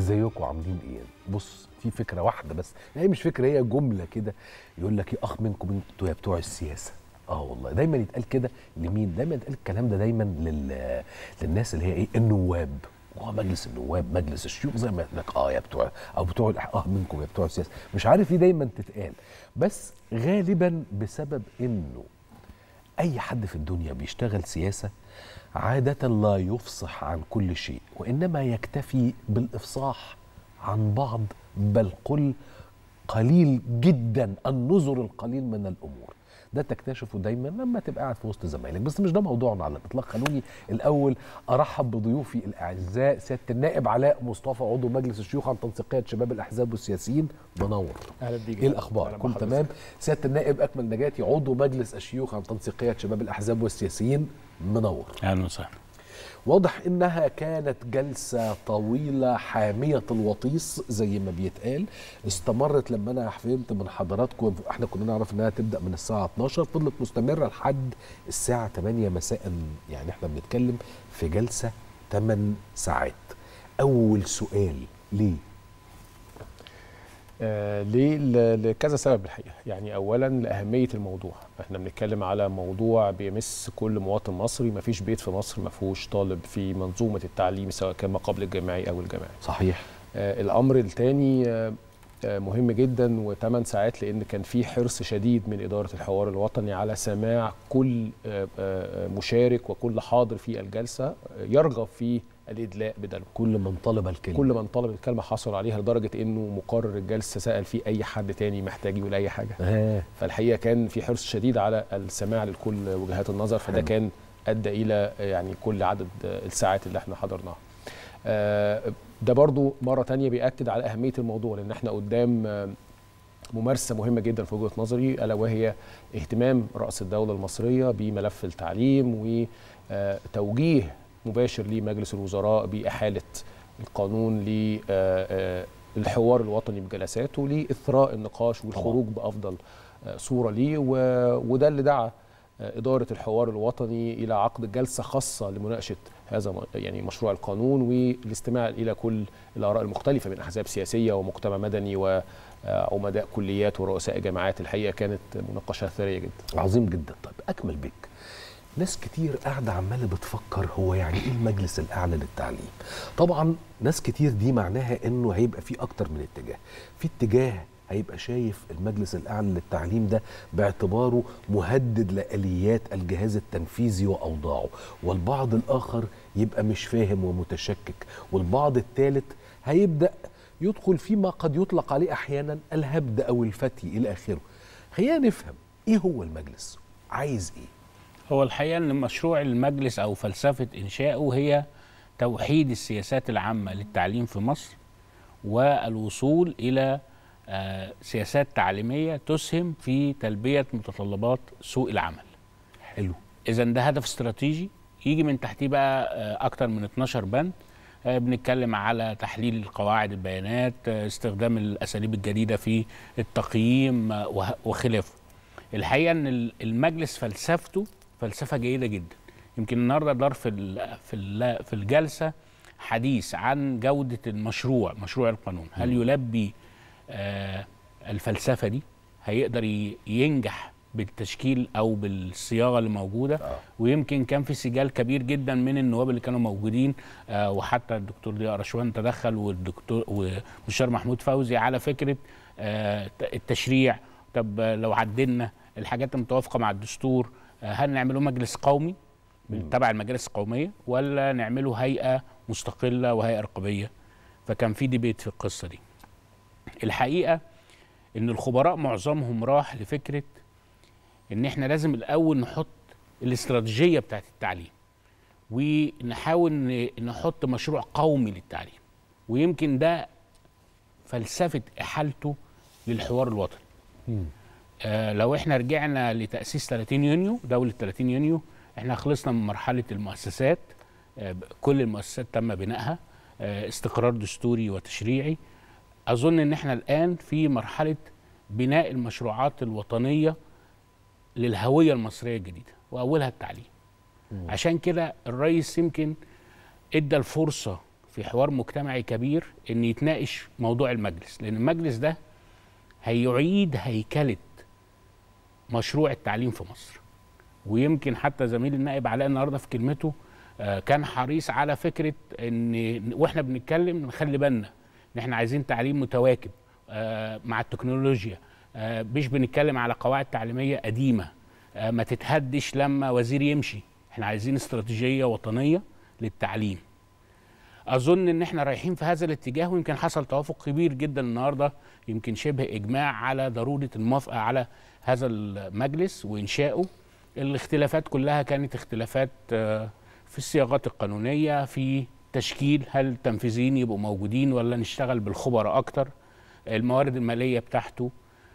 ازيكم عاملين ايه بص في فكره واحده بس هي مش فكره هي جمله كده يقول لك ايه اخ منكم انتوا يا بتوع السياسه اه والله دايما يتقال كده لمين دايما يتقال الكلام ده دايما لل... للناس اللي هي ايه النواب هو مجلس النواب مجلس الشيوخ زي ما لك اه يا بتوع او بتوع الأح- اه منكم يا بتوع السياسه مش عارف ليه دايما تتقال بس غالبا بسبب انه اي حد في الدنيا بيشتغل سياسه عاده لا يفصح عن كل شيء وانما يكتفي بالافصاح عن بعض بل قل قليل جدا النظر القليل من الامور ده تكتشفه دايما لما تبقى قاعد في وسط زمايلك بس مش ده موضوعنا على الاطلاق خلوني الاول ارحب بضيوفي الاعزاء سياده النائب علاء مصطفى عضو مجلس الشيوخ عن تنسيقيه شباب الاحزاب والسياسيين منور اهلا بيك ايه الاخبار أهلا كل بحضرتك. تمام سياده النائب اكمل نجاتي عضو مجلس الشيوخ عن تنسيقيه شباب الاحزاب والسياسيين منور اهلا وسهلا واضح انها كانت جلسه طويله حاميه الوطيس زي ما بيتقال استمرت لما انا فهمت من حضراتكم احنا كنا نعرف انها تبدا من الساعه 12 فضلت مستمره لحد الساعه 8 مساء يعني احنا بنتكلم في جلسه 8 ساعات اول سؤال ليه آه ليه ل- لكذا سبب الحقيقه يعني اولا لاهميه الموضوع احنا بنتكلم على موضوع بيمس كل مواطن مصري ما فيش بيت في مصر ما فيهوش طالب في منظومه التعليم سواء كان ما قبل الجامعي او الجامعي صحيح آه الامر الثاني آه آه، مهم جدا وثمان ساعات لان كان في حرص شديد من اداره الحوار الوطني على سماع كل آه، آه، مشارك وكل حاضر في الجلسه آه، يرغب في الادلاء بدلو كل من طلب الكلمه كل من طلب الكلمه حصل عليها لدرجه انه مقرر الجلسه سال فيه اي حد تاني محتاج يقول اي حاجه آه. فالحقيقه كان في حرص شديد على السماع لكل وجهات النظر فده حلو. كان ادى الى يعني كل عدد الساعات اللي احنا حضرناها آه، ده برضو مره تانية بياكد على اهميه الموضوع لان احنا قدام آه، ممارسه مهمه جدا في وجهه نظري الا وهي اهتمام راس الدوله المصريه بملف التعليم وتوجيه مباشر لمجلس الوزراء باحاله القانون للحوار الوطني بجلساته لاثراء النقاش والخروج بافضل آه، صوره ليه و- وده اللي دعا آه، إدارة الحوار الوطني إلى عقد جلسة خاصة لمناقشة هذا م- يعني مشروع القانون والاستماع إلى كل الآراء المختلفة من أحزاب سياسية ومجتمع مدني وعمداء كليات ورؤساء جامعات الحقيقة كانت مناقشة ثرية جدا عظيم جدا طيب اكمل بك ناس كتير قاعده عماله بتفكر هو يعني ايه المجلس الاعلى للتعليم طبعا ناس كتير دي معناها انه هيبقى في اكتر من اتجاه في اتجاه هيبقى شايف المجلس الاعلى للتعليم ده باعتباره مهدد لاليات الجهاز التنفيذي واوضاعه والبعض الاخر يبقى مش فاهم ومتشكك والبعض الثالث هيبدا يدخل فيما قد يطلق عليه احيانا الهبد او الفتي الى اخره خلينا نفهم ايه هو المجلس عايز ايه هو الحقيقه ان مشروع المجلس او فلسفه انشائه هي توحيد السياسات العامه للتعليم في مصر والوصول الى آه، سياسات تعليميه تسهم في تلبيه متطلبات سوق العمل حلو اذا ده هدف استراتيجي يجي من تحتيه بقى آه، اكتر من 12 بند آه، بنتكلم على تحليل قواعد البيانات آه، استخدام الاساليب الجديده في التقييم آه، وه- وخلافه الحقيقه ان ال- المجلس فلسفته فلسفه جيده جدا يمكن النهارده دار في ال- في ال- في الجلسه حديث عن جوده المشروع مشروع القانون هل يلبي آه، الفلسفه دي هيقدر ي- ينجح بالتشكيل او بالصياغه اللي موجوده آه. ويمكن كان في سجال كبير جدا من النواب اللي كانوا موجودين آه، وحتى الدكتور ضياء رشوان تدخل والدكتور ومستشار محمود فوزي على فكره آه، ت- التشريع طب آه، لو عدلنا الحاجات المتوافقه مع الدستور آه، هل نعمله مجلس قومي من تبع المجالس القوميه ولا نعمله هيئه مستقله وهيئه رقابيه فكان في ديبيت في القصه دي الحقيقه ان الخبراء معظمهم راح لفكره ان احنا لازم الاول نحط الاستراتيجيه بتاعت التعليم ونحاول ن- نحط مشروع قومي للتعليم ويمكن ده فلسفه احالته للحوار الوطني آه لو احنا رجعنا لتاسيس 30 يونيو دوله 30 يونيو احنا خلصنا من مرحله المؤسسات آه ب- كل المؤسسات تم بنائها آه استقرار دستوري وتشريعي اظن ان احنا الان في مرحله بناء المشروعات الوطنيه للهويه المصريه الجديده واولها التعليم عشان كده الرئيس يمكن ادى الفرصه في حوار مجتمعي كبير ان يتناقش موضوع المجلس لان المجلس ده هيعيد هيكله مشروع التعليم في مصر ويمكن حتى زميل النائب علاء النهارده في كلمته آه، كان حريص على فكره ان واحنا بنتكلم نخلي بالنا ان احنا عايزين تعليم متواكب آه، مع التكنولوجيا آه، مش بنتكلم على قواعد تعليميه قديمه آه، ما تتهدش لما وزير يمشي احنا عايزين استراتيجيه وطنيه للتعليم اظن ان احنا رايحين في هذا الاتجاه ويمكن حصل توافق كبير جدا النهارده يمكن شبه اجماع على ضروره الموافقه على هذا المجلس وانشائه الاختلافات كلها كانت اختلافات آه، في الصياغات القانونيه في تشكيل هل التنفيذيين يبقوا موجودين ولا نشتغل بالخبراء اكتر الموارد الماليه بتاعته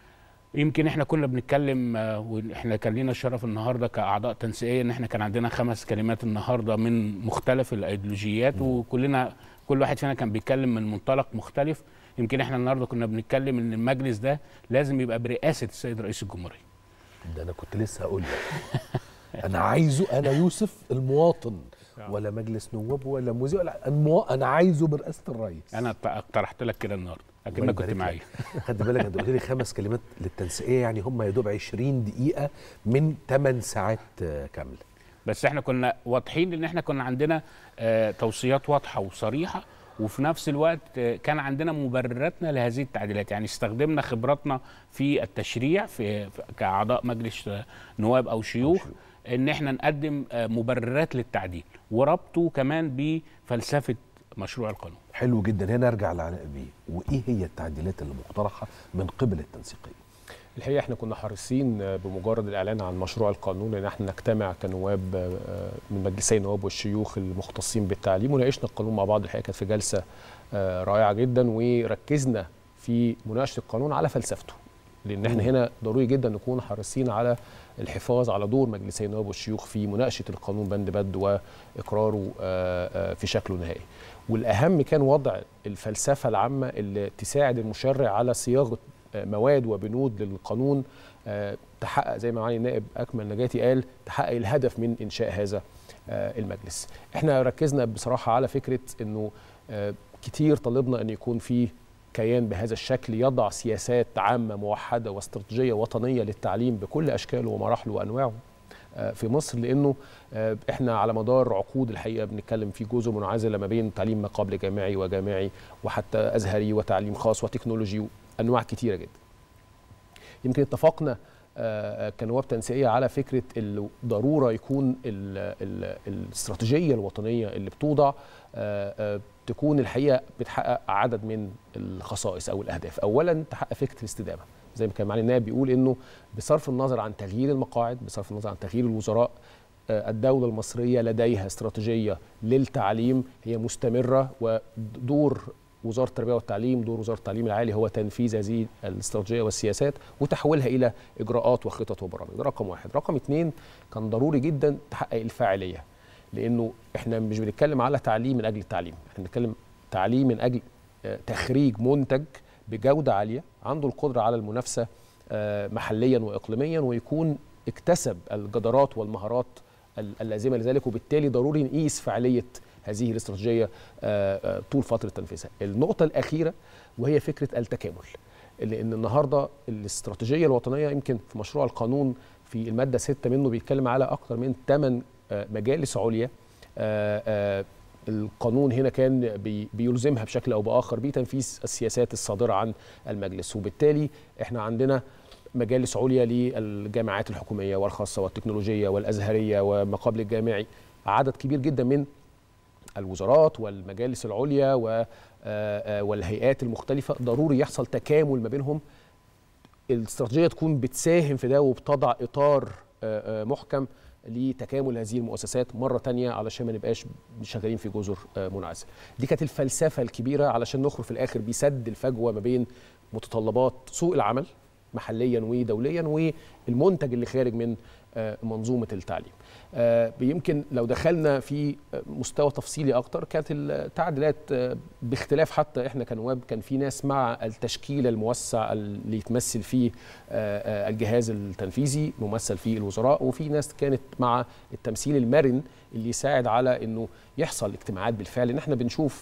يمكن احنا كنا بنتكلم آه، واحنا كان لينا الشرف النهارده كاعضاء تنسيقيه ان احنا كان عندنا خمس كلمات النهارده من مختلف الايديولوجيات وكلنا كل واحد فينا كان بيتكلم من منطلق مختلف يمكن احنا النهارده كنا بنتكلم ان المجلس ده لازم يبقى برئاسه السيد رئيس الجمهوريه ده انا كنت لسه هقول لك انا عايزه انا يوسف المواطن ولا مجلس نواب ولا مذيع ولا المو... انا عايزه برئاسه الرئيس انا ط- اقترحت لك كده النهارده الله اكنك كنت يبارك معايا لك. خد بالك انت قلت لي خمس كلمات للتنسيقيه يعني هم يا دوب 20 دقيقه من 8 ساعات آه، كامله بس احنا كنا واضحين ان احنا كنا عندنا آه، توصيات واضحه وصريحه وفي نفس الوقت آه، كان عندنا مبرراتنا لهذه التعديلات يعني استخدمنا خبراتنا في التشريع في في- كاعضاء مجلس آه، نواب او شيوخ ان احنا نقدم آه، مبررات للتعديل وربطه كمان بفلسفه مشروع القانون حلو جدا هنا ارجع لعلاء بيه وايه هي التعديلات اللي مقترحه من قبل التنسيقيه الحقيقه احنا كنا حريصين آه، بمجرد الاعلان عن مشروع القانون ان احنا نجتمع كنواب آه، من مجلسي النواب والشيوخ المختصين بالتعليم وناقشنا القانون مع بعض الحقيقه كانت في جلسه آه، رائعه جدا وركزنا في مناقشه القانون على فلسفته لان احنا هنا ضروري جدا نكون حريصين على الحفاظ على دور مجلسي النواب والشيوخ في مناقشه القانون بند بند واقراره آه، آه، في شكله النهائي والاهم كان وضع الفلسفه العامه اللي تساعد المشرع على صياغه آه، مواد وبنود للقانون آه، تحقق زي ما معالي النائب اكمل نجاتي قال تحقق الهدف من انشاء هذا آه، المجلس احنا ركزنا بصراحه على فكره انه آه، كتير طالبنا ان يكون في كيان بهذا الشكل يضع سياسات عامه موحده واستراتيجيه وطنيه للتعليم بكل اشكاله ومراحله وانواعه آه، في مصر لانه آه، احنا على مدار عقود الحقيقه بنتكلم في جزء منعزله ما بين تعليم ما قبل جامعي وجامعي وحتى ازهري وتعليم خاص وتكنولوجي وانواع كتيره جدا. يمكن اتفقنا آه، كنواب تنسيقيه على فكره الضروره يكون ال ال الاستراتيجيه الوطنيه اللي بتوضع آه، آه، تكون الحقيقه بتحقق عدد من الخصائص او الاهداف، اولا تحقق فكره الاستدامه زي ما كان معالي النائب بيقول انه بصرف النظر عن تغيير المقاعد بصرف النظر عن تغيير الوزراء آه، الدولة المصرية لديها استراتيجية للتعليم هي مستمرة ودور وزارة التربية والتعليم دور وزارة التعليم العالي هو تنفيذ هذه الاستراتيجية والسياسات وتحويلها إلى إجراءات وخطط وبرامج ده رقم واحد رقم اتنين كان ضروري جدا تحقق الفاعلية لأنه إحنا مش بنتكلم على تعليم من أجل التعليم إحنا بنتكلم تعليم من أجل آه، تخريج منتج بجودة عالية عنده القدرة على المنافسة آه، محليا وإقليميا ويكون اكتسب الجدارات والمهارات ال- اللازمه لذلك وبالتالي ضروري نقيس فعاليه هذه الاستراتيجيه آه، آه، طول فتره تنفيذها. النقطه الاخيره وهي فكره التكامل. لان النهارده الاستراتيجيه الوطنيه يمكن في مشروع القانون في الماده 6 منه بيتكلم على اكثر من 8 مجالس عليا آه، آه، القانون هنا كان بي- بيلزمها بشكل او باخر بتنفيذ السياسات الصادره عن المجلس وبالتالي احنا عندنا مجالس عليا للجامعات الحكوميه والخاصه والتكنولوجيه والازهريه وما قبل الجامعي عدد كبير جدا من الوزارات والمجالس العليا و- آه، آه، والهيئات المختلفه ضروري يحصل تكامل ما بينهم الاستراتيجيه تكون بتساهم في ده وبتضع اطار آه، آه، محكم لتكامل هذه المؤسسات مره تانية علشان ما نبقاش شغالين في جزر آه، منعزله دي كانت الفلسفه الكبيره علشان نخرج في الاخر بسد الفجوه ما بين متطلبات سوق العمل محليا ودوليا والمنتج اللي خارج من آه، منظومه التعليم آه، يمكن لو دخلنا في آه، مستوى تفصيلي اكتر كانت التعديلات آه، باختلاف حتى احنا كنواب كان في ناس مع التشكيل الموسع اللي يتمثل فيه آه، آه، الجهاز التنفيذي ممثل فيه الوزراء وفي ناس كانت مع التمثيل المرن اللي يساعد على انه يحصل اجتماعات بالفعل ان احنا بنشوف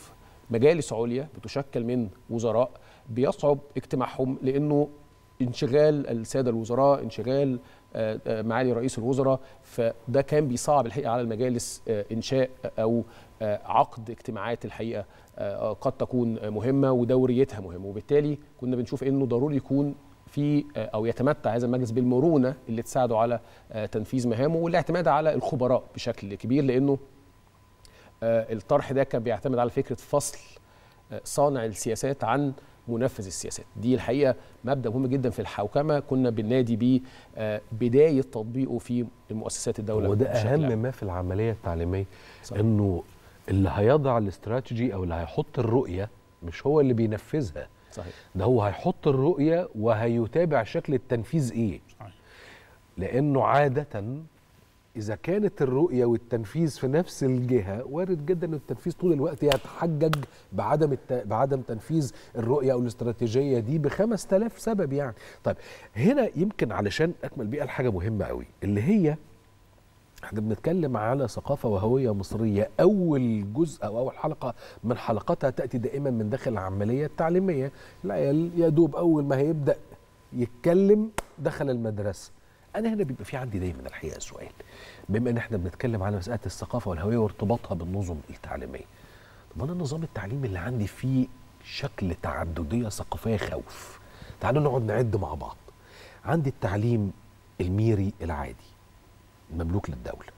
مجالس عليا بتشكل من وزراء بيصعب اجتماعهم لانه انشغال الساده الوزراء انشغال آه، آه، معالي رئيس الوزراء فده كان بيصعب الحقيقه على المجالس آه، انشاء او آه، عقد اجتماعات الحقيقه آه، قد تكون مهمه ودوريتها مهمه وبالتالي كنا بنشوف انه ضروري يكون في آه، او يتمتع هذا المجلس بالمرونه اللي تساعده على آه، تنفيذ مهامه والاعتماد على الخبراء بشكل كبير لانه آه، الطرح ده كان بيعتمد على فكره فصل آه، صانع السياسات عن منفذ السياسات دي الحقيقه مبدا مهم جدا في الحوكمه كنا بننادي بيه آه، بدايه تطبيقه في مؤسسات الدوله وده بشكل اهم عام. ما في العمليه التعليميه صحيح. انه اللي هيضع الاستراتيجي او اللي هيحط الرؤيه مش هو اللي بينفذها صحيح ده هو هيحط الرؤيه وهيتابع شكل التنفيذ ايه صحيح. لانه عاده اذا كانت الرؤيه والتنفيذ في نفس الجهه وارد جدا ان التنفيذ طول الوقت يتحجج بعدم الت... بعدم تنفيذ الرؤيه او الاستراتيجيه دي ب 5000 سبب يعني طيب هنا يمكن علشان اكمل بيها الحاجه مهمه قوي اللي هي احنا بنتكلم على ثقافة وهوية مصرية أول جزء أو أول حلقة من حلقاتها تأتي دائما من داخل العملية التعليمية العيال يا دوب أول ما هيبدأ يتكلم دخل المدرسة أنا هنا بيبقى في عندي دايما الحقيقة سؤال بما إن احنا بنتكلم على مسألة الثقافة والهوية وارتباطها بالنظم التعليمية طب أنا النظام التعليمي اللي عندي فيه شكل تعددية ثقافية خوف تعالوا نقعد نعد مع بعض عندي التعليم الميري العادي مملوك للدولة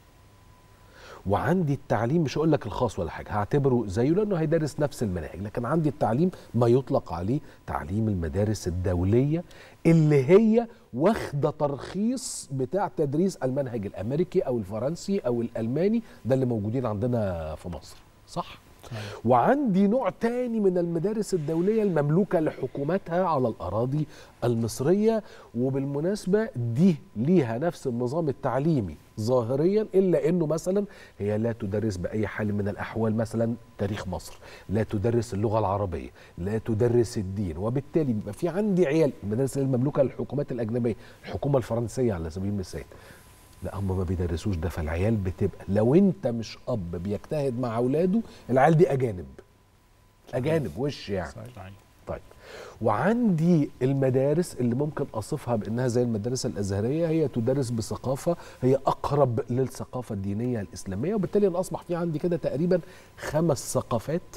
وعندي التعليم مش هقول لك الخاص ولا حاجه هعتبره زيه لانه هيدرس نفس المناهج لكن عندي التعليم ما يطلق عليه تعليم المدارس الدوليه اللي هي واخده ترخيص بتاع تدريس المنهج الامريكي او الفرنسي او الالماني ده اللي موجودين عندنا في مصر صح وعندي نوع تاني من المدارس الدولية المملوكة لحكومتها على الأراضي المصرية وبالمناسبة دي ليها نفس النظام التعليمي ظاهريا إلا أنه مثلا هي لا تدرس بأي حال من الأحوال مثلا تاريخ مصر لا تدرس اللغة العربية لا تدرس الدين وبالتالي بيبقى في عندي عيال المدارس المملوكة للحكومات الأجنبية الحكومة الفرنسية على سبيل المثال لا هم ما بيدرسوش ده فالعيال بتبقى لو انت مش اب بيجتهد مع اولاده العيال دي اجانب اجانب وش يعني صحيح. طيب وعندي المدارس اللي ممكن اصفها بانها زي المدارس الازهريه هي تدرس بثقافه هي اقرب للثقافه الدينيه الاسلاميه وبالتالي انا اصبح في عندي كده تقريبا خمس ثقافات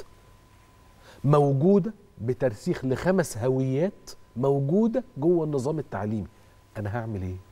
موجوده بترسيخ لخمس هويات موجوده جوه النظام التعليمي انا هعمل ايه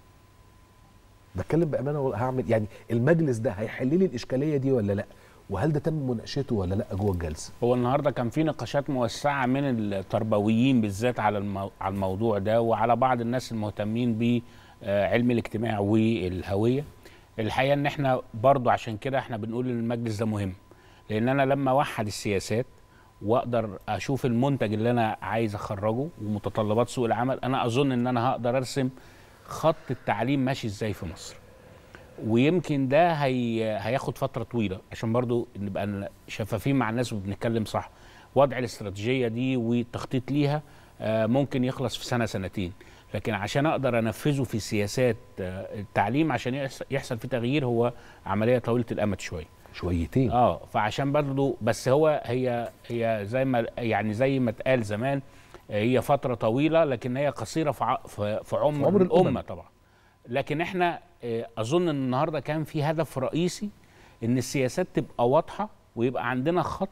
بتكلم بامانه ولا هعمل يعني المجلس ده هيحل لي الاشكاليه دي ولا لا وهل ده تم مناقشته ولا لا جوه الجلسه هو النهارده كان في نقاشات موسعه من التربويين بالذات على المو... على الموضوع ده وعلى بعض الناس المهتمين بعلم الاجتماع والهويه الحقيقه ان احنا برضو عشان كده احنا بنقول ان المجلس ده مهم لان انا لما اوحد السياسات واقدر اشوف المنتج اللي انا عايز اخرجه ومتطلبات سوق العمل انا اظن ان انا هقدر ارسم خط التعليم ماشي ازاي في مصر ويمكن ده هي هياخد فتره طويله عشان برضو نبقى شفافين مع الناس وبنتكلم صح وضع الاستراتيجيه دي والتخطيط ليها آه، ممكن يخلص في سنه سنتين لكن عشان اقدر انفذه في سياسات آه، التعليم عشان يحص- يحصل فيه تغيير هو عمليه طويله الامد شويه شويتين اه فعشان برضو بس هو هي هي زي ما يعني زي ما اتقال زمان آه، هي فتره طويله لكن هي قصيره في ع- في في عمر, في عمر الأمم. الامه طبعا لكن احنا آه، اظن ان النهارده كان في هدف رئيسي ان السياسات تبقى واضحه ويبقى عندنا خط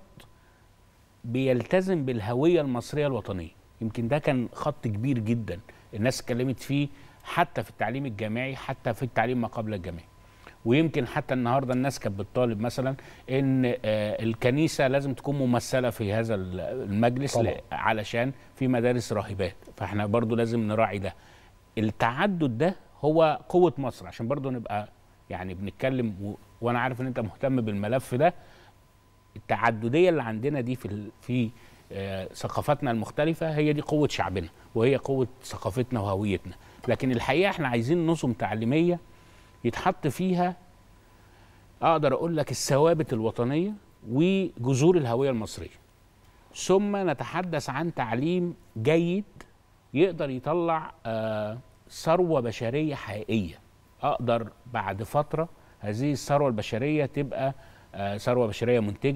بيلتزم بالهويه المصريه الوطنيه يمكن ده كان خط كبير جدا الناس اتكلمت فيه حتى في التعليم الجامعي حتى في التعليم ما قبل الجامعي ويمكن حتى النهارده الناس كانت بتطالب مثلا ان آه، الكنيسه لازم تكون ممثله في هذا ال- المجلس طبعا. ل- علشان في مدارس راهبات فاحنا برضو لازم نراعي ده التعدد ده هو قوه مصر عشان برضو نبقى يعني بنتكلم و... وانا عارف ان انت مهتم بالملف ده التعدديه اللي عندنا دي في ال... في آه، ثقافتنا المختلفه هي دي قوه شعبنا وهي قوه ثقافتنا وهويتنا لكن الحقيقه احنا عايزين نظم تعليميه يتحط فيها اقدر اقول لك الثوابت الوطنيه وجذور الهويه المصريه ثم نتحدث عن تعليم جيد يقدر يطلع آه، ثروه بشريه حقيقيه اقدر بعد فتره هذه الثروه البشريه تبقى آه، ثروه بشريه منتجه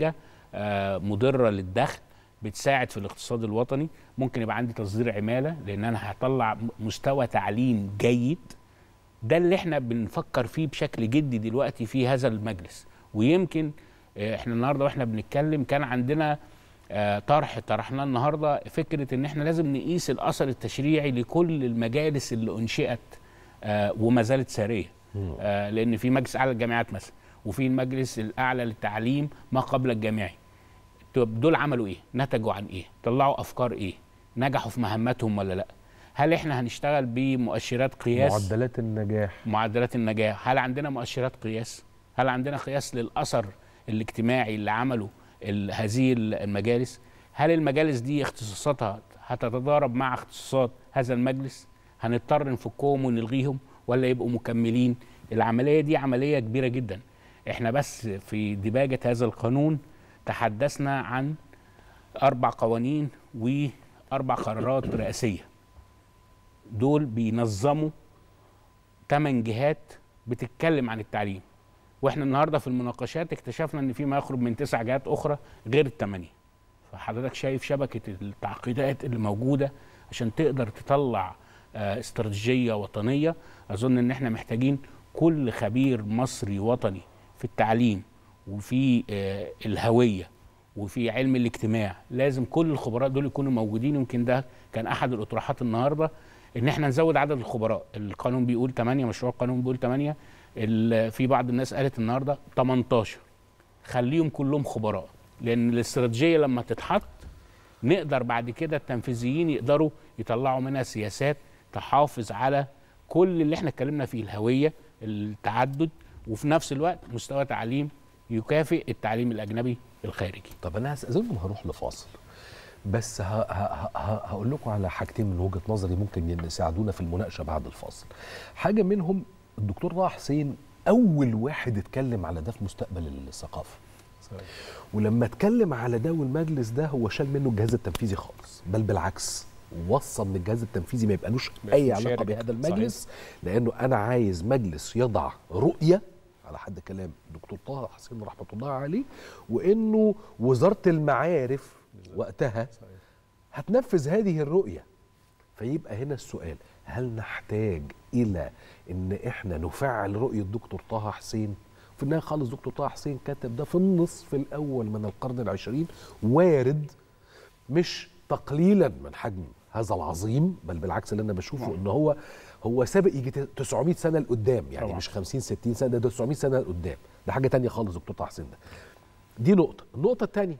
آه، مضره للدخل بتساعد في الاقتصاد الوطني ممكن يبقى عندي تصدير عماله لان انا هطلع م- مستوى تعليم جيد ده اللي احنا بنفكر فيه بشكل جدي دلوقتي في هذا المجلس ويمكن آه، احنا النهارده واحنا بنتكلم كان عندنا آه، طرح طرحناه النهارده فكره ان احنا لازم نقيس الاثر التشريعي لكل المجالس اللي انشئت آه، وما زالت ساريه آه، لان في مجلس اعلى للجامعات مثلا وفي المجلس الاعلى للتعليم ما قبل الجامعي طب دول عملوا ايه نتجوا عن ايه طلعوا افكار ايه نجحوا في مهماتهم ولا لا هل احنا هنشتغل بمؤشرات قياس معدلات النجاح معدلات النجاح هل عندنا مؤشرات قياس هل عندنا قياس للاثر الاجتماعي اللي عمله ال- هذه المجالس هل المجالس دي اختصاصاتها هتتضارب مع اختصاصات هذا المجلس هنضطر نفكهم ونلغيهم ولا يبقوا مكملين العمليه دي عمليه كبيره جدا احنا بس في دباجه هذا القانون تحدثنا عن اربع قوانين واربع قرارات رئاسيه دول بينظموا ثمان جهات بتتكلم عن التعليم واحنا النهارده في المناقشات اكتشفنا ان في ما يقرب من تسع جهات اخرى غير الثمانيه فحضرتك شايف شبكه التعقيدات اللي موجوده عشان تقدر تطلع آه، استراتيجيه وطنيه اظن ان احنا محتاجين كل خبير مصري وطني في التعليم وفي آه، الهويه وفي علم الاجتماع لازم كل الخبراء دول يكونوا موجودين يمكن ده كان احد الاطروحات النهارده ان احنا نزود عدد الخبراء القانون بيقول 8 مشروع القانون بيقول 8 ال- في بعض الناس قالت النهارده 18 خليهم كلهم خبراء لان الاستراتيجيه لما تتحط نقدر بعد كده التنفيذيين يقدروا يطلعوا منها سياسات تحافظ على كل اللي احنا اتكلمنا فيه الهويه التعدد وفي نفس الوقت مستوى تعليم يكافئ التعليم الاجنبي الخارجي طب انا هستاذنكم هروح لفاصل بس ه- ه- ه- هقول لكم على حاجتين من وجهه نظري ممكن يساعدونا في المناقشه بعد الفاصل حاجه منهم الدكتور طه حسين اول واحد اتكلم على ده في مستقبل الثقافه صحيح. ولما اتكلم على ده والمجلس ده هو شال منه الجهاز التنفيذي خالص بل بالعكس وصى ان الجهاز التنفيذي ما يبقالوش ما اي يبقاش علاقه مشارك. بهذا المجلس لانه انا عايز مجلس يضع رؤيه على حد كلام دكتور طه حسين رحمه الله عليه وانه وزاره المعارف وقتها هتنفذ هذه الرؤيه فيبقى هنا السؤال هل نحتاج الى ان احنا نفعل رؤيه دكتور طه حسين في النهايه خالص دكتور طه حسين كتب ده في النصف الاول من القرن العشرين وارد مش تقليلا من حجم هذا العظيم بل بالعكس اللي انا بشوفه ان هو هو سابق يجي 900 سنه لقدام يعني طبعا. مش 50 60 سنه ده 900 سنه لقدام ده حاجه تانية خالص دكتور طه حسين ده دي نقطه النقطه الثانيه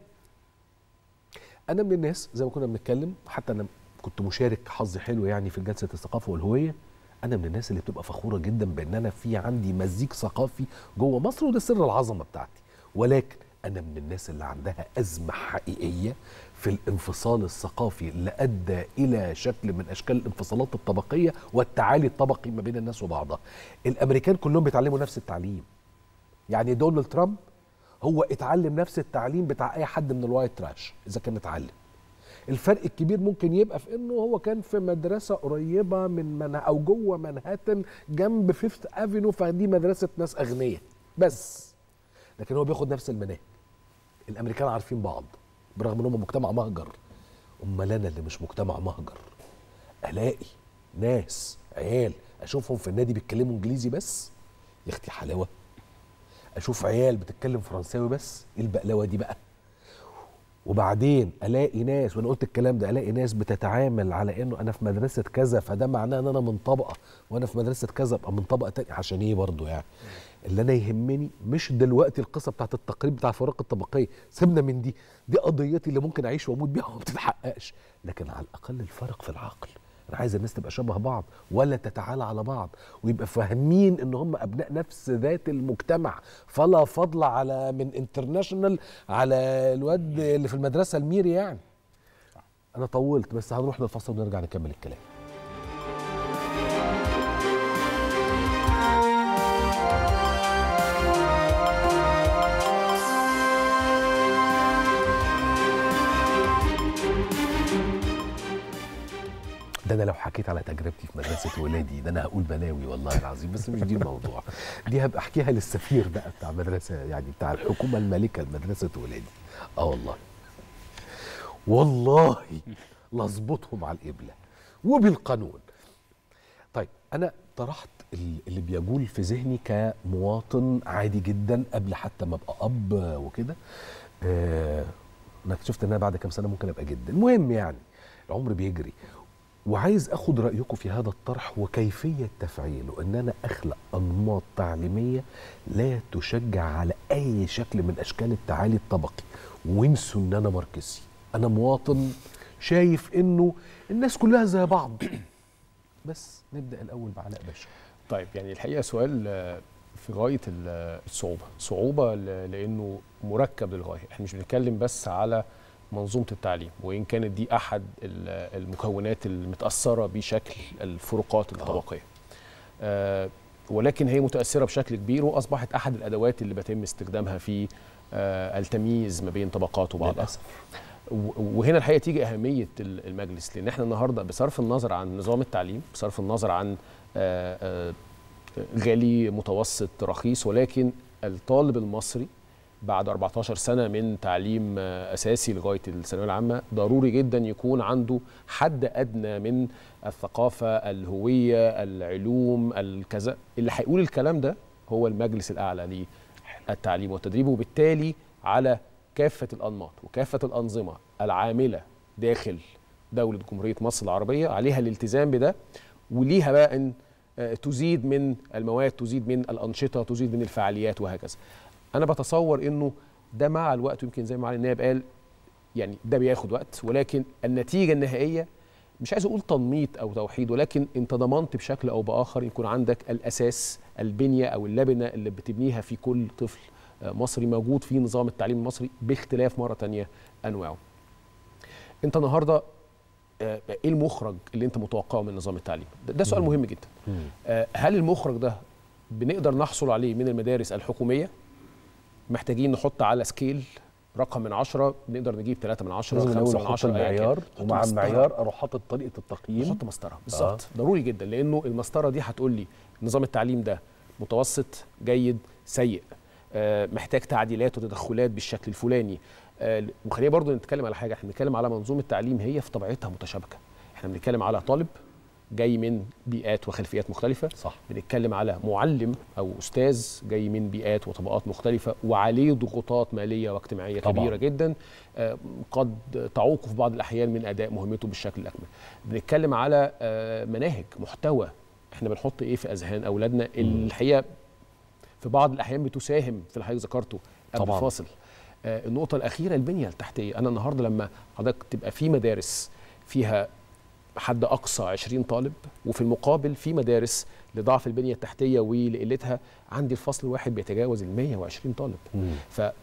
انا من الناس زي ما كنا بنتكلم حتى انا كنت مشارك حظي حلو يعني في جلسه الثقافه والهويه انا من الناس اللي بتبقى فخوره جدا بان انا في عندي مزيج ثقافي جوه مصر وده سر العظمه بتاعتي ولكن انا من الناس اللي عندها ازمه حقيقيه في الانفصال الثقافي اللي ادى الى شكل من اشكال الانفصالات الطبقيه والتعالي الطبقي ما بين الناس وبعضها الامريكان كلهم بيتعلموا نفس التعليم يعني دونالد ترامب هو اتعلم نفس التعليم بتاع اي حد من الوايت تراش اذا كان اتعلم الفرق الكبير ممكن يبقى في انه هو كان في مدرسه قريبه من من او جوه منهاتن جنب فيفث افينو فدي مدرسه ناس اغنياء بس لكن هو بياخد نفس المناهج الامريكان عارفين بعض برغم ان هم مجتمع مهجر امال انا اللي مش مجتمع مهجر الاقي ناس عيال اشوفهم في النادي بيتكلموا انجليزي بس يا اختي حلاوه اشوف عيال بتتكلم فرنساوي بس ايه البقلاوه دي بقى وبعدين الاقي ناس وانا قلت الكلام ده الاقي ناس بتتعامل على انه انا في مدرسه كذا فده معناه ان انا من طبقه وانا في مدرسه كذا ابقى من طبقه تانية عشان ايه برضه يعني اللي انا يهمني مش دلوقتي القصه بتاعت التقريب بتاع الفروق الطبقيه سيبنا من دي دي قضيتي اللي ممكن اعيش واموت بيها وما بتتحققش لكن على الاقل الفرق في العقل انا عايز الناس تبقى شبه بعض ولا تتعالى على بعض ويبقى فاهمين ان هم ابناء نفس ذات المجتمع فلا فضل على من انترناشونال على الواد اللي في المدرسه الميري يعني انا طولت بس هنروح للفصل ونرجع نكمل الكلام ده انا لو حكيت حكيت على تجربتي في مدرسه ولادي ده انا هقول بلاوي والله العظيم بس مش دي الموضوع دي هبقى احكيها للسفير بقى بتاع مدرسه يعني بتاع الحكومه المالكه لمدرسه ولادي اه والله والله لظبطهم على القبله وبالقانون طيب انا طرحت ال- اللي بيجول في ذهني كمواطن عادي جدا قبل حتى ما ابقى اب وكده آه، انا اكتشفت ان انا بعد كام سنه ممكن ابقى جد المهم يعني العمر بيجري وعايز اخد رايكم في هذا الطرح وكيفيه تفعيله ان انا اخلق انماط تعليميه لا تشجع على اي شكل من اشكال التعالي الطبقي وانسوا ان انا ماركسي انا مواطن شايف انه الناس كلها زي بعض بس نبدا الاول بعلاء باشا طيب يعني الحقيقه سؤال آه، في غايه ال- الصعوبه صعوبه ل- لانه مركب للغايه احنا مش بنتكلم بس على منظومه التعليم وان كانت دي احد ال- المكونات المتاثره بشكل الفروقات الطبقيه آه، ولكن هي متاثره بشكل كبير واصبحت احد الادوات اللي بيتم استخدامها في آه، التمييز ما بين طبقات وبعضها للاسف و- وهنا الحقيقه تيجي اهميه ال- المجلس لان احنا النهارده بصرف النظر عن نظام التعليم بصرف النظر عن آه، آه، غالي متوسط رخيص ولكن الطالب المصري بعد 14 سنه من تعليم آه، اساسي لغايه الثانويه العامه ضروري جدا يكون عنده حد ادنى من الثقافه الهويه العلوم الكذا اللي هيقول الكلام ده هو المجلس الاعلى للتعليم والتدريب وبالتالي على كافه الانماط وكافه الانظمه العامله داخل دوله جمهوريه مصر العربيه عليها الالتزام بده وليها بقى ان آه، تزيد من المواد تزيد من الانشطه تزيد من الفعاليات وهكذا انا بتصور انه ده مع الوقت يمكن زي ما معالي النائب قال يعني ده بياخد وقت ولكن النتيجه النهائيه مش عايز اقول تنميط او توحيد ولكن انت ضمنت بشكل او باخر يكون عندك الاساس البنيه او اللبنه اللي بتبنيها في كل طفل آه، مصري موجود في نظام التعليم المصري باختلاف مره تانية انواعه. انت النهارده آه، ايه المخرج اللي انت متوقعه من نظام التعليم؟ ده, ده سؤال مهم جدا. آه، هل المخرج ده بنقدر نحصل عليه من المدارس الحكوميه؟ محتاجين نحط على سكيل رقم من عشرة نقدر نجيب ثلاثة من عشرة لازم خمسة الاول من احط عشرة أيا كان. المعيار نحط ومع مسطرة. المعيار اروح حاطط طريقه التقييم نحط مسطره بالظبط آه. ضروري جدا لانه المسطره دي هتقول لي نظام التعليم ده متوسط جيد سيء آه محتاج تعديلات وتدخلات بالشكل الفلاني آه وخلينا برضو نتكلم على حاجه احنا بنتكلم على منظومه تعليم هي في طبيعتها متشابكه احنا بنتكلم على طالب جاي من بيئات وخلفيات مختلفه صح بنتكلم على معلم او استاذ جاي من بيئات وطبقات مختلفه وعليه ضغوطات ماليه واجتماعيه طبعاً. كبيره جدا آه، قد تعوق في بعض الاحيان من اداء مهمته بالشكل الاكمل بنتكلم على آه، مناهج محتوى احنا بنحط ايه في اذهان اولادنا الحقيقه في بعض الاحيان بتساهم في اللي حضرتك ذكرته قبل طبعاً. الفاصل آه، النقطه الاخيره البنيه التحتيه انا النهارده لما حضرتك تبقى في مدارس فيها حد اقصى 20 طالب وفي المقابل في مدارس لضعف البنيه التحتيه ولقلتها عندي الفصل الواحد بيتجاوز ال 120 طالب مم.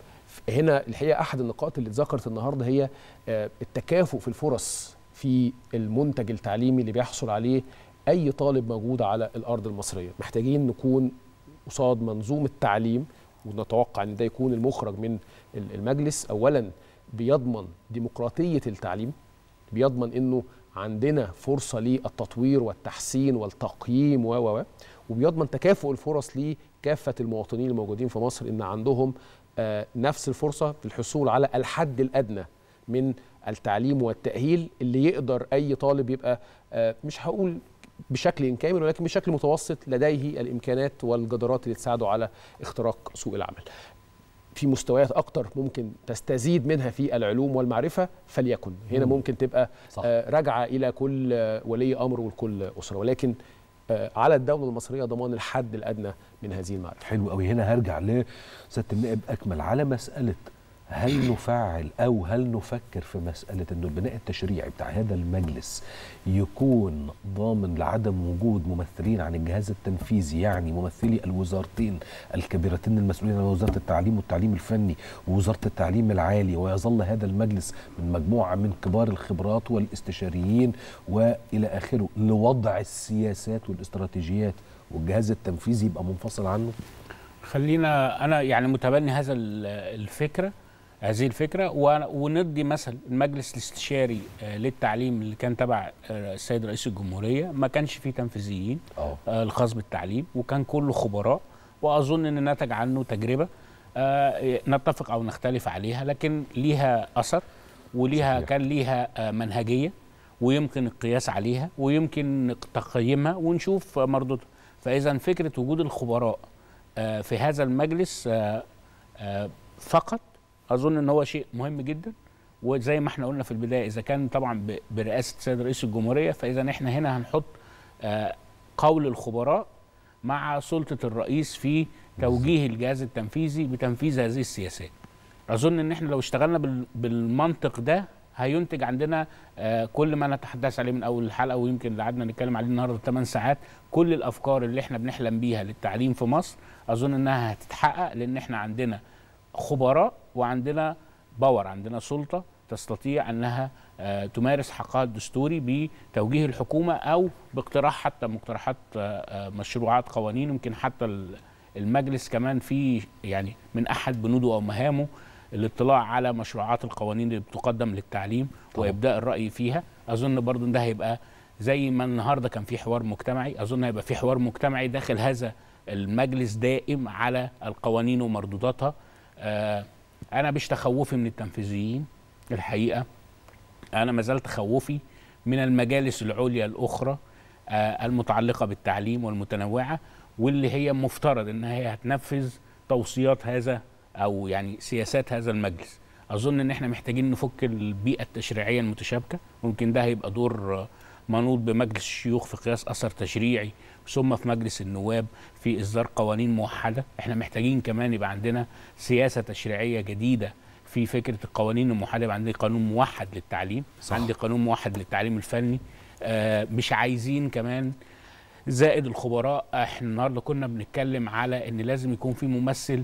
فهنا الحقيقه احد النقاط اللي اتذكرت النهارده هي آه، التكافؤ في الفرص في المنتج التعليمي اللي بيحصل عليه اي طالب موجود على الارض المصريه محتاجين نكون قصاد منظومه تعليم ونتوقع ان ده يكون المخرج من ال- المجلس اولا بيضمن ديمقراطيه التعليم بيضمن انه عندنا فرصه للتطوير والتحسين والتقييم و و و وبيضمن تكافؤ الفرص لكافه المواطنين الموجودين في مصر ان عندهم آه، نفس الفرصه في الحصول على الحد الادنى من التعليم والتاهيل اللي يقدر اي طالب يبقى آه، مش هقول بشكل كامل ولكن بشكل متوسط لديه الامكانات والجدارات اللي تساعده على اختراق سوق العمل. في مستويات اكتر ممكن تستزيد منها في العلوم والمعرفه فليكن هنا مم. ممكن تبقى صح. آه، راجعه الى كل آه، ولي امر ولكل اسره ولكن آه، على الدوله المصريه ضمان الحد الادنى من هذه المعرفه حلو قوي هنا هرجع لسياده النائب اكمل على مساله هل نفعل او هل نفكر في مساله انه البناء التشريعي بتاع هذا المجلس يكون ضامن لعدم وجود ممثلين عن الجهاز التنفيذي يعني ممثلي الوزارتين الكبيرتين المسؤولين عن وزاره التعليم والتعليم الفني ووزاره التعليم العالي ويظل هذا المجلس من مجموعه من كبار الخبرات والاستشاريين والى اخره لوضع السياسات والاستراتيجيات والجهاز التنفيذي يبقى منفصل عنه خلينا انا يعني متبني هذا ال- الفكره هذه الفكره و- وندي مثل المجلس الاستشاري آه، للتعليم اللي كان تبع آه، السيد رئيس الجمهوريه ما كانش فيه تنفيذيين اه آه، الخاص بالتعليم وكان كله خبراء واظن ان نتج عنه تجربه آه، نتفق او نختلف عليها لكن ليها اثر وليها صحيح. كان ليها آه، منهجيه ويمكن القياس عليها ويمكن تقييمها ونشوف مردودها فاذا فكره وجود الخبراء آه، في هذا المجلس آه، آه، فقط اظن ان هو شيء مهم جدا وزي ما احنا قلنا في البدايه اذا كان طبعا ب- برئاسه السيد رئيس الجمهوريه فاذا احنا هنا هنحط آه، قول الخبراء مع سلطه الرئيس في توجيه الجهاز التنفيذي بتنفيذ هذه السياسات. اظن ان احنا لو اشتغلنا بال- بالمنطق ده هينتج عندنا آه، كل ما نتحدث عليه من اول الحلقه ويمكن اللي قعدنا نتكلم عليه النهارده 8 ساعات كل الافكار اللي احنا بنحلم بيها للتعليم في مصر اظن انها هتتحقق لان احنا عندنا خبراء وعندنا باور عندنا سلطه تستطيع انها آه، تمارس حقها الدستوري بتوجيه الحكومه او باقتراح حتى مقترحات آه، آه، مشروعات قوانين يمكن حتى ال- المجلس كمان في يعني من احد بنوده او مهامه الاطلاع على مشروعات القوانين اللي بتقدم للتعليم وابداء الراي فيها اظن برضو ان ده هيبقى زي ما النهارده كان في حوار مجتمعي اظن هيبقى في حوار مجتمعي داخل هذا المجلس دائم على القوانين ومردوداتها آه انا مش تخوفي من التنفيذيين الحقيقه انا ما زال تخوفي من المجالس العليا الاخرى آه المتعلقه بالتعليم والمتنوعه واللي هي مفترض ان هي هتنفذ توصيات هذا او يعني سياسات هذا المجلس اظن ان احنا محتاجين نفك البيئه التشريعيه المتشابكه ممكن ده هيبقى دور آه، منوط بمجلس الشيوخ في قياس اثر تشريعي ثم في مجلس النواب في اصدار قوانين موحده احنا محتاجين كمان يبقى عندنا سياسه تشريعيه جديده في فكره القوانين الموحده يبقى عندي قانون موحد للتعليم صح. عندي قانون موحد للتعليم الفني آه مش عايزين كمان زائد الخبراء احنا النهارده كنا بنتكلم على ان لازم يكون في ممثل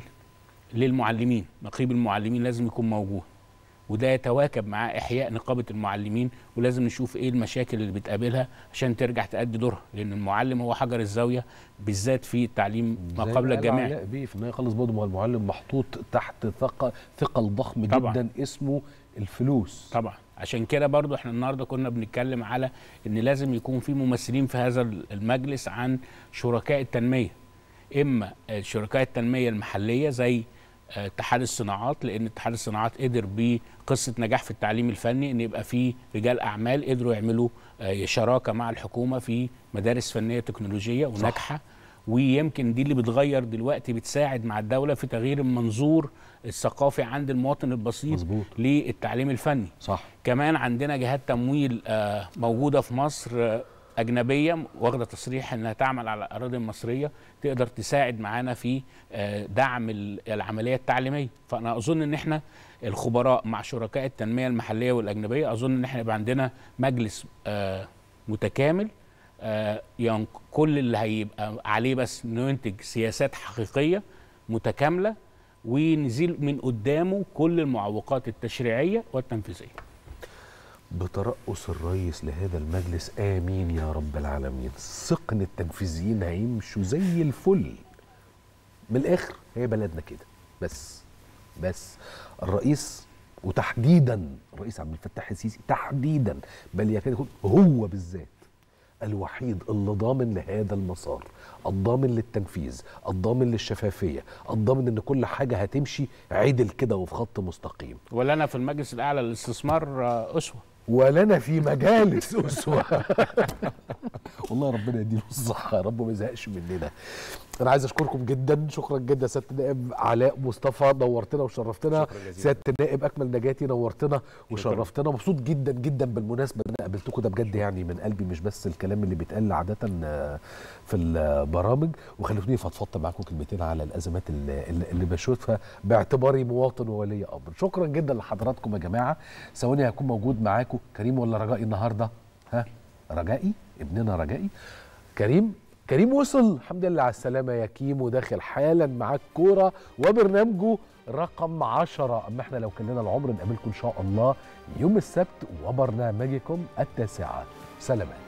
للمعلمين نقيب المعلمين لازم يكون موجود وده يتواكب مع احياء نقابه المعلمين ولازم نشوف ايه المشاكل اللي بتقابلها عشان ترجع تأدي دورها لان المعلم هو حجر الزاويه بالذات في التعليم ما زي قبل قال الجامعي علاء بيه في النهايه خالص برضه ما هو المعلم محطوط تحت ثقل ثقل ضخم طبعاً. جدا اسمه الفلوس طبعا عشان كده برضو احنا النهارده كنا بنتكلم على ان لازم يكون في ممثلين في هذا المجلس عن شركاء التنميه اما شركاء التنميه المحليه زي آه، اتحاد الصناعات لان اتحاد الصناعات قدر بقصه نجاح في التعليم الفني ان يبقى في رجال اعمال قدروا يعملوا آه، شراكه مع الحكومه في مدارس فنيه تكنولوجيه وناجحه ويمكن دي اللي بتغير دلوقتي بتساعد مع الدوله في تغيير المنظور الثقافي عند المواطن البسيط مظبوط للتعليم الفني صح كمان عندنا جهات تمويل آه، موجوده في مصر آه، اجنبيه واخده تصريح انها تعمل على الاراضي المصريه تقدر تساعد معانا في آه، دعم ال- العمليه التعليميه فانا اظن ان احنا الخبراء مع شركاء التنميه المحليه والاجنبيه اظن ان احنا يبقى عندنا مجلس آه، متكامل آه، ين- كل اللي هيبقى عليه بس انه ينتج سياسات حقيقيه متكامله ونزيل من قدامه كل المعوقات التشريعيه والتنفيذيه بترأس الرئيس لهذا المجلس آمين يا رب العالمين ثق إن التنفيذيين هيمشوا زي الفل من الآخر هي بلدنا كده بس بس الرئيس وتحديدا الرئيس عبد الفتاح السيسي تحديدا بل يكاد يكون هو بالذات الوحيد اللي ضامن لهذا المسار الضامن للتنفيذ الضامن للشفافية الضامن ان كل حاجة هتمشي عدل كده وفي خط مستقيم ولنا في المجلس الاعلى للاستثمار آه، اسوه ولنا في مجالس اسوه والله ربنا يديله الصحه يا رب ما يزهقش مننا انا عايز اشكركم جدا شكرا جدا سياده النائب علاء مصطفى نورتنا وشرفتنا شكرا جزيلا. سياده النائب اكمل نجاتي نورتنا وشرفتنا مبسوط جدا جدا بالمناسبه ان انا قابلتكم ده بجد يعني من قلبي مش بس الكلام اللي بيتقال عاده آه، في البرامج وخلوني فضفضت معاكم كلمتين على الازمات اللي, اللي- اللي بشوفها باعتباري مواطن وولي امر شكرا جدا لحضراتكم يا جماعه ثواني هكون موجود معاكم كريم ولا رجائي النهارده ها رجائي ابننا رجائي كريم كريم وصل الحمد لله على السلامة يا كيمو داخل حالا معاك كورة وبرنامجه رقم عشرة أما احنا لو كان لنا العمر نقابلكم إن شاء الله يوم السبت وبرنامجكم التاسعة سلامات